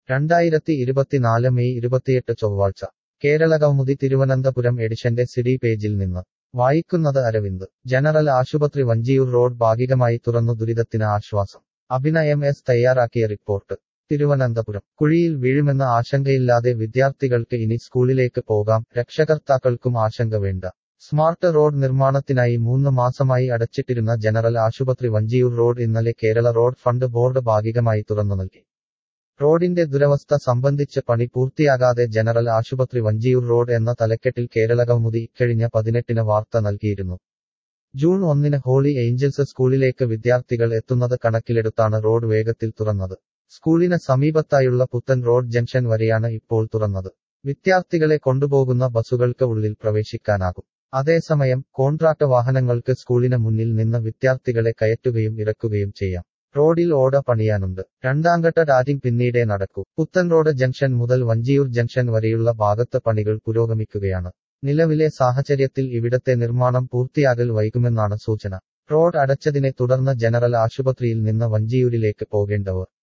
രണ്ടായിരത്തി ഇരുപത്തിനാല് മെയ് ഇരുപത്തിയെട്ട് ചൊവ്വാഴ്ച കേരള കൗമുദി തിരുവനന്തപുരം എഡിഷന്റെ സിഡി പേജിൽ നിന്ന് വായിക്കുന്നത് അരവിന്ദ് ജനറൽ ആശുപത്രി വഞ്ചിയൂർ റോഡ് ഭാഗികമായി തുറന്നു ദുരിതത്തിന് ആശ്വാസം അഭിനയം എസ് തയ്യാറാക്കിയ റിപ്പോർട്ട് തിരുവനന്തപുരം കുഴിയിൽ വീഴുമെന്ന ആശങ്കയില്ലാതെ വിദ്യാർത്ഥികൾക്ക് ഇനി സ്കൂളിലേക്ക് പോകാം രക്ഷകർത്താക്കൾക്കും ആശങ്ക വേണ്ട സ്മാർട്ട് റോഡ് നിർമ്മാണത്തിനായി മൂന്ന് മാസമായി അടച്ചിട്ടിരുന്ന ജനറൽ ആശുപത്രി വഞ്ചിയൂർ റോഡ് ഇന്നലെ കേരള റോഡ് ഫണ്ട് ബോർഡ് ഭാഗികമായി തുറന്നു നൽകി റോഡിന്റെ ദുരവസ്ഥ സംബന്ധിച്ച് പണി പൂർത്തിയാകാതെ ജനറൽ ആശുപത്രി വഞ്ചിയൂർ റോഡ് എന്ന തലക്കെട്ടിൽ കേരള കൗമുദി ഇക്കഴിഞ്ഞ പതിനെട്ടിന് വാർത്ത നൽകിയിരുന്നു ജൂൺ ഒന്നിന് ഹോളി ഏഞ്ചൽസ് സ്കൂളിലേക്ക് വിദ്യാർത്ഥികൾ എത്തുന്നത് കണക്കിലെടുത്താണ് റോഡ് വേഗത്തിൽ തുറന്നത് സ്കൂളിന് സമീപത്തായുള്ള പുത്തൻ റോഡ് ജംഗ്ഷൻ വരെയാണ് ഇപ്പോൾ തുറന്നത് വിദ്യാർത്ഥികളെ കൊണ്ടുപോകുന്ന ബസുകൾക്ക് ഉള്ളിൽ പ്രവേശിക്കാനാകും അതേസമയം കോൺട്രാക്ട് വാഹനങ്ങൾക്ക് സ്കൂളിന് മുന്നിൽ നിന്ന് വിദ്യാർത്ഥികളെ കയറ്റുകയും ഇറക്കുകയും ചെയ്യാം റോഡിൽ ഓട പണിയാനുണ്ട് രണ്ടാംഘട്ട ടാറ്റിംഗ് പിന്നീടേ നടക്കൂ പുത്തൻ റോഡ് ജംഗ്ഷൻ മുതൽ വഞ്ചിയൂർ ജംഗ്ഷൻ വരെയുള്ള ഭാഗത്ത് പണികൾ പുരോഗമിക്കുകയാണ് നിലവിലെ സാഹചര്യത്തിൽ ഇവിടത്തെ നിർമ്മാണം പൂർത്തിയാകൽ വൈകുമെന്നാണ് സൂചന റോഡ് അടച്ചതിനെ തുടർന്ന് ജനറൽ ആശുപത്രിയിൽ നിന്ന് വഞ്ചിയൂരിലേക്ക് പോകേണ്ടവർ